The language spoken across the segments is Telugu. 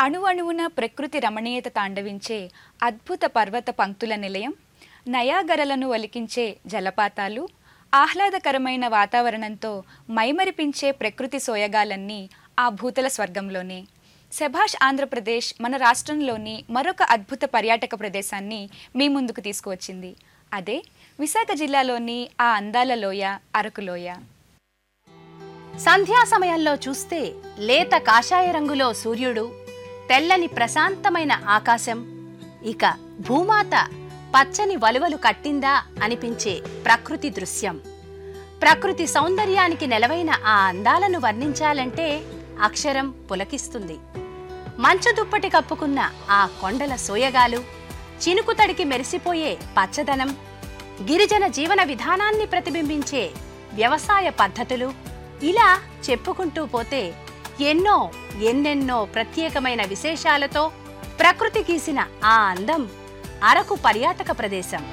అణువణువున ప్రకృతి రమణీయత తాండవించే అద్భుత పర్వత పంక్తుల నిలయం నయాగరలను ఒలికించే జలపాతాలు ఆహ్లాదకరమైన వాతావరణంతో మైమరిపించే ప్రకృతి సోయగాలన్నీ ఆ భూతల స్వర్గంలోనే శభాష్ ఆంధ్రప్రదేశ్ మన రాష్ట్రంలోని మరొక అద్భుత పర్యాటక ప్రదేశాన్ని మీ ముందుకు తీసుకువచ్చింది అదే విశాఖ జిల్లాలోని ఆ అందాల లోయ అరకు లోయ సంధ్యా సమయంలో చూస్తే లేత కాషాయ రంగులో సూర్యుడు తెల్లని ప్రశాంతమైన ఆకాశం ఇక భూమాత పచ్చని వలువలు కట్టిందా అనిపించే ప్రకృతి దృశ్యం ప్రకృతి సౌందర్యానికి నెలవైన ఆ అందాలను వర్ణించాలంటే అక్షరం పులకిస్తుంది మంచు దుప్పటి కప్పుకున్న ఆ కొండల సోయగాలు చినుకు తడికి మెరిసిపోయే పచ్చదనం గిరిజన జీవన విధానాన్ని ప్రతిబింబించే వ్యవసాయ పద్ధతులు ఇలా చెప్పుకుంటూ పోతే ఎన్నో ఎన్నెన్నో ప్రత్యేకమైన విశేషాలతో ప్రకృతి గీసిన ఆ అందం అరకు పర్యాటక ప్రదేశం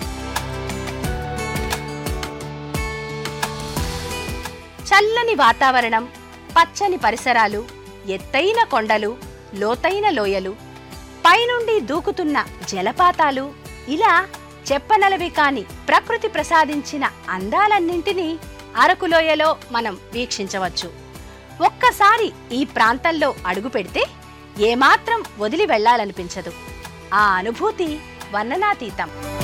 చల్లని వాతావరణం పచ్చని పరిసరాలు ఎత్తైన కొండలు లోతైన లోయలు పైనుండి దూకుతున్న జలపాతాలు ఇలా చెప్పనలవి కాని ప్రకృతి ప్రసాదించిన అందాలన్నింటినీ అరకులోయలో మనం వీక్షించవచ్చు ఒక్కసారి ఈ ప్రాంతంలో అడుగు పెడితే ఏమాత్రం వదిలి వెళ్ళాలనిపించదు ఆ అనుభూతి వర్ణనాతీతం